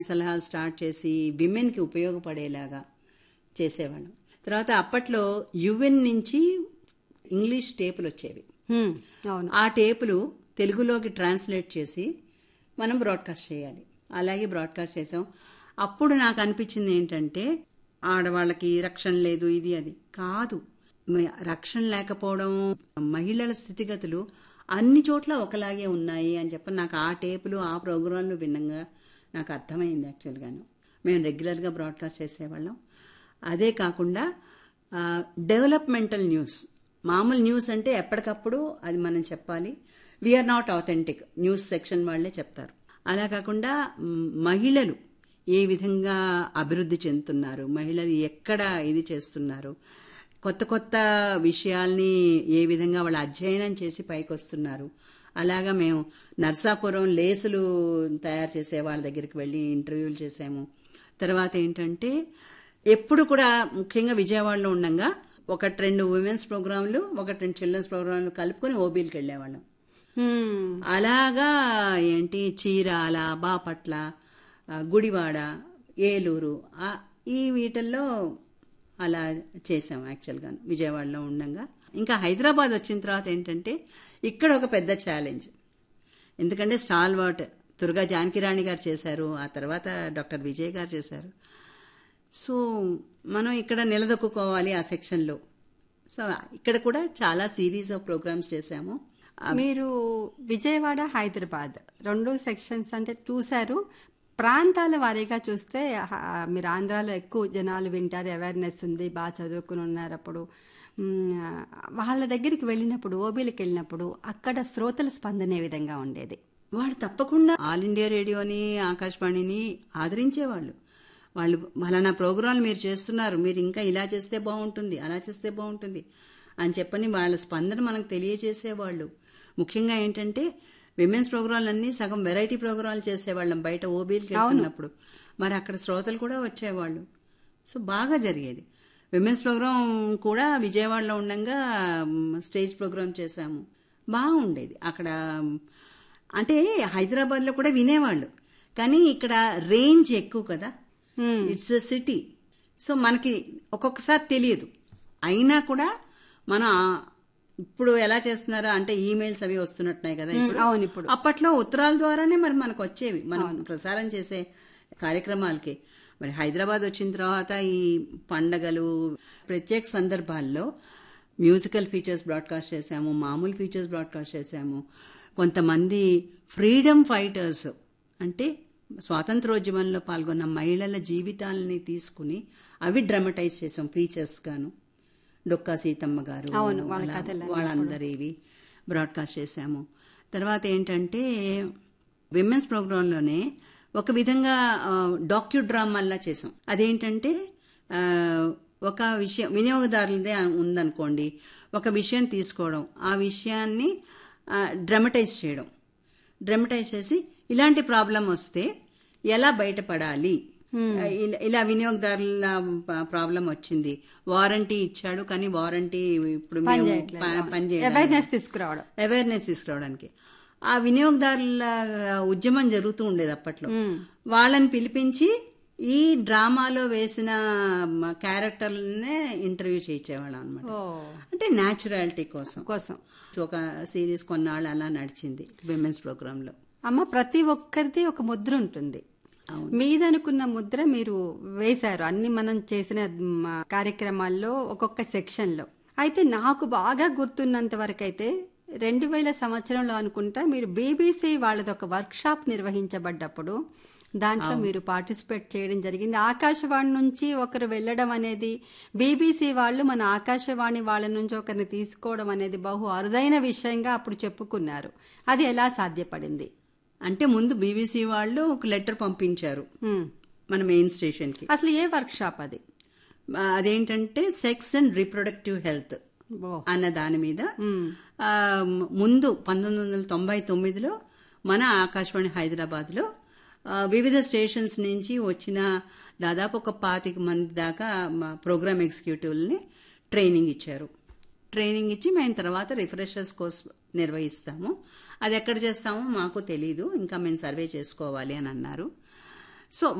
సలహాలు స్టార్ట్ చేసి విమెన్కి ఉపయోగపడేలాగా చేసేవాళ్ళం తర్వాత అప్పట్లో యువెన్ నుంచి ఇంగ్లీష్ టేపులు వచ్చేవి హ్మ్, అవును ఆ టేపులు తెలుగులోకి ట్రాన్స్లేట్ చేసి మనం బ్రాడ్కాస్ట్ చేయాలి అలాగే బ్రాడ్కాస్ట్ చేసాం అప్పుడు నాకు అనిపించింది ఏంటంటే ఆడవాళ్ళకి రక్షణ లేదు ఇది అది కాదు మ- రక్షణ లేకపోవడం మహిళల స్థితిగతులు అన్ని చోట్ల ఒకలాగే ఉన్నాయి అని చెప్పి నాకు ఆ టేపులు ఆ ప్రోగ్రాంలు భిన్నంగా నాకు అర్థమైంది యాక్చువల్గాను మేము రెగ్యులర్గా బ్రాడ్కాస్ట్ చేసేవాళ్ళం అదే కాకుండా డెవలప్మెంటల్ న్యూస్ మామూలు న్యూస్ అంటే ఎప్పటికప్పుడు అది మనం చెప్పాలి we are not authentic news section వాళ్ళే చెప్తారు అలా కాకుండా మ్, మహిళలు ఏ విధంగా అభివృద్ధి చెందుతున్నారు మహిళలు ఎక్కడ ఇది చేస్తున్నారు కొత్త కొత్త విషయాల్ని ఏ విధంగా వాళ్ళు అధ్యయనం చేసి పైకి వస్తున్నారు అలాగా మేము నర్సాపురం లేసులు తయారు చేసే వాళ్ళ దగ్గరికి వెళ్ళి ఇంటర్వ్యూలు చేసాము తర్వాత ఏంటంటే ఎప్పుడు కూడా ముఖ్యంగా విజయవాడలో ఉండగా ఒకటి రెండు ఉమెన్స్ ప్రోగ్రాంలు ఒకటి రెండు చిల్డ్రన్స్ ప్రోగ్రాంలు కలుపుకొని ఓబీలకి వెళ్ళేవాళ్ళం హ్మ్, అలాగా ఏంటి చీరాల బాపట్ల ఆ, గుడివాడ ఏలూరు ఆ, ఈ వీటిల్లో అలా చేసాం యాక్చువల్గా విజయవాడలో ఉండగా ఇంకా హైదరాబాద్ వచ్చిన తర్వాత ఏంటంటే ఇక్కడ ఒక పెద్ద ఛాలెంజ్ ఎందుకంటే స్టాల్ వాట్ తుర్గా జానకిరాణి గారు చేశారు ఆ తర్వాత డాక్టర్ విజయ్ గారు చేశారు సో మనం ఇక్కడ నిలదొక్కుకోవాలి ఆ సెక్షన్లో సో ఇక్కడ కూడా చాలా సిరీస్ ఆఫ్ ప్రోగ్రామ్స్ చేశాము మీరు విజయవాడ హైదరాబాద్ రెండు సెక్షన్స్ అంటే చూశారు ప్రాంతాల వారీగా చూస్తే హ, మీరు ఆంధ్రాలో ఎక్కువ జనాలు వింటారు అవేర్నెస్ ఉంది బాగా చదువుకుని ఉన్నారు అప్పుడు మ్, వాళ్ళ దగ్గరికి వెళ్ళినప్పుడు ఓబీలకు వెళ్ళినప్పుడు అక్కడ శ్రోతల స్పందన ఏ విధంగా ఉండేది వాళ్ళు తప్పకుండా ఆల్ ఇండియా రేడియోని ఆకాశవాణిని ఆదరించేవాళ్ళు వాళ్ళు ఫలానా ప్రోగ్రాంలు మీరు చేస్తున్నారు మీరు ఇంకా ఇలా చేస్తే బాగుంటుంది అలా చేస్తే బాగుంటుంది అని చెప్పని వాళ్ళ స్పందన మనకు తెలియజేసేవాళ్ళు ముఖ్యంగా ఏంటంటే విమెన్స్ ప్రోగ్రాంలు అన్నీ సగం వెరైటీ ప్రోగ్రాంలు చేసేవాళ్ళం బయట ఓబీలకి వెళ్తున్నప్పుడు మరి అక్కడ శ్రోతలు కూడా వచ్చేవాళ్ళు సో బాగా జరిగేది విమెన్స్ ప్రోగ్రాం కూడా విజయవాడలో ఉండగా మ్, స్టేజ్ ప్రోగ్రాం చేశాము బాగుండేది అక్కడ మ్, అంటే హైదరాబాద్లో కూడా వినేవాళ్ళు కానీ ఇక్కడ రేంజ్ ఎక్కువ కదా ఇట్స్ ఎ సిటీ సో మనకి ఒక్కొక్కసారి తెలియదు అయినా కూడా మనం ఆ- ఇప్పుడు ఎలా చేస్తున్నారో అంటే ఈమెయిల్స్ అవి వస్తున్నట్టున్నాయి కదా ఇప్పుడు అవును ఇప్పుడు. అప్పట్లో ఉత్తరాల ద్వారానే మరి మనకు వచ్చేవి మనం ప్రసారం చేసే కార్యక్రమాలకి మరి హైదరాబాద్ వచ్చిన తర్వాత ఈ పండగలు ప్రత్యేక సందర్భాల్లో మ్యూజికల్ ఫీచర్స్ బ్రాడ్కాస్ట్ చేశాము మామూలు ఫీచర్స్ బ్రాడ్కాస్ట్ చేశాము కొంతమంది ఫ్రీడమ్ ఫైటర్స్ అంటే స్వాతంత్రోద్యమంలో పాల్గొన్న మహిళల జీవితాలని తీసుకుని అవి డ్రమటైజ్ చేసాం ఫీచర్స్ గాను డొక్కా సీతమ్మ గారు అవును, వాళ్ళ అలా కథలన్నీ వాళ్ళందరివి బ్రాడ్కాస్ట్ చేశాము తర్వాత ఏంటంటే విమెన్స్ ప్రోగ్రాంలోనే ఒక విధంగా డాక్యూ డ్రామాల్లా చేసాం అదేంటంటే ఆ, ఒక విషయం వినియోగదారులదే ఉందనుకోండి ఒక విషయం తీసుకోవడం ఆ విషయాన్ని డ్రమటైజ్ చేయడం డ్రమటైజ్ చేసి ఇలాంటి ప్రాబ్లం వస్తే ఎలా బయటపడాలి ఇలా- ఇలా వినియోగదారుల ప్రాబ్లం వచ్చింది వారంటీ ఇచ్చాడు కానీ వారంటీ ఇప్పుడు మేము ప- పనిచేయడం అవేర్నెస్ తీసుకురావడం అవేర్నెస్ తీసుకురావడానికి ఆ వినియోగదారుల ఉద్యమం జరుగుతూ ఉండేది అప్పట్లో వాళ్ళని పిలిపించి ఈ డ్రామాలో వేసిన క్యారెక్టర్లనే ఇంటర్వ్యూ చేయించేవాళ్ళం అనమాట ఓ అంటే న్యాచురాలిటీ కోసం కోసం ఒక సిరీస్ కొన్నాళ్ళు అలా నడిచింది విమెన్స్ ప్రోగ్రాంలో అమ్మ ప్రతి ఒక్కరిది ఒక ముద్ర ఉంటుంది అవును. మీదనుకున్న ముద్ర మీరు వేశారు అన్ని మనం చేసిన మ్, కార్యక్రమాల్లో ఒక్కొక్క సెక్షన్లో అయితే నాకు బాగా గుర్తున్నంత వరకు అయితే రెండు వేల సంవత్సరంలో అనుకుంటా మీరు బీబీసీ వాళ్ళది ఒక వర్క్ షాప్ నిర్వహించబడ్డప్పుడు దాంట్లో మీరు పార్టిసిపేట్ చేయడం జరిగింది ఆకాశవాణి నుంచి ఒకరు వెళ్ళడం అనేది బీబీసీ వాళ్ళు మన ఆకాశవాణి వాళ్ళ నుంచి ఒకరిని తీసుకోవడం అనేది బహు అరుదైన విషయంగా అప్పుడు చెప్పుకున్నారు అది ఎలా సాధ్యపడింది అంటే ముందు బీబీసీ వాళ్ళు ఒక లెటర్ పంపించారు మ్. మన మెయిన్ స్టేషన్కి అసలు ఏ వర్క్ షాప్ అది ఆ, అదేంటంటే సెక్స్ అండ్ రీప్రొడక్టివ్ హెల్త్ ఓ. అన్న దాని మీద ఆ, ముందు పంతొమ్మిది వందల తొంభై తొమ్మిదిలో మన ఆకాశవాణి హైదరాబాద్లో ఆ, వివిధ స్టేషన్స్ నుంచి వచ్చిన దాదాపు ఒక పాతిక మంది దాకా మా ప్రోగ్రామ్ ఎగ్జిక్యూటివ్ని ట్రైనింగ్ ఇచ్చారు ట్రైనింగ్ ఇచ్చి మేము తర్వాత రిఫ్రెషర్స్ కోర్స్ నిర్వహిస్తాము అది ఎక్కడ చేస్తామో మాకు తెలీదు ఇంకా మేము సర్వే చేసుకోవాలి అని అన్నారు సో